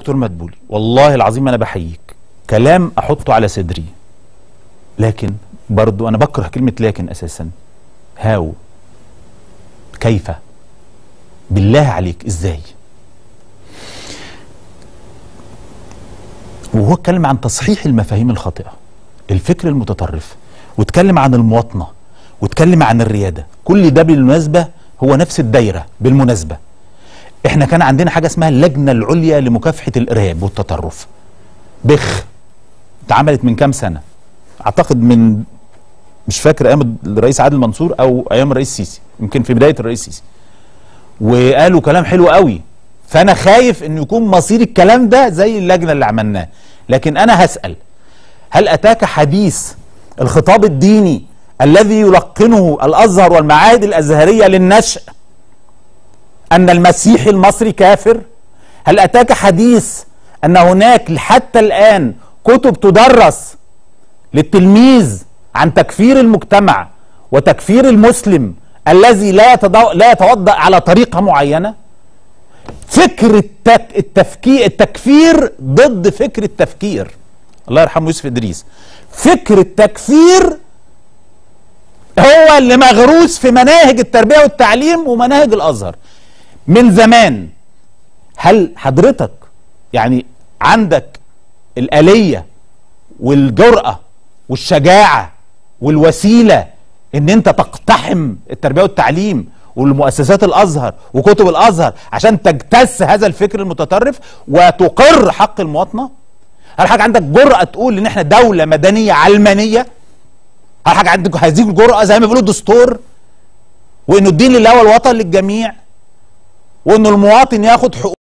دكتور مدبولي والله العظيم انا بحييك كلام احطه على صدري لكن برضو انا بكره كلمه لكن اساسا هاو كيف بالله عليك ازاي وهو اتكلم عن تصحيح المفاهيم الخاطئه الفكر المتطرف واتكلم عن المواطنه واتكلم عن الرياده كل ده بالمناسبه هو نفس الدايره بالمناسبه احنا كان عندنا حاجه اسمها اللجنه العليا لمكافحه الارهاب والتطرف بخ اتعملت من كام سنه اعتقد من مش فاكر ايام الرئيس عادل منصور او ايام الرئيس السيسي يمكن في بدايه الرئيس السيسي وقالوا كلام حلو قوي فانا خايف ان يكون مصير الكلام ده زي اللجنه اللي عملناه لكن انا هسال هل اتاك حديث الخطاب الديني الذي يلقنه الازهر والمعاهد الازهريه للنشء ان المسيحي المصري كافر هل اتاك حديث ان هناك حتى الان كتب تدرس للتلميذ عن تكفير المجتمع وتكفير المسلم الذي لا يتضو... لا يتوضا على طريقه معينه فكر التك... التفكير التكفير ضد فكر التفكير الله يرحمه يوسف ادريس فكر التكفير هو اللي مغروس في مناهج التربيه والتعليم ومناهج الازهر من زمان هل حضرتك يعني عندك الآلية والجرأة والشجاعة والوسيلة ان انت تقتحم التربية والتعليم والمؤسسات الازهر وكتب الازهر عشان تجتث هذا الفكر المتطرف وتقر حق المواطنة هل حاجة عندك جرأة تقول ان احنا دولة مدنية علمانية هل حاجة عندك هذه الجرأة زي ما بيقولوا الدستور وانه الدين لله والوطن للجميع وانه المواطن ياخد حقوق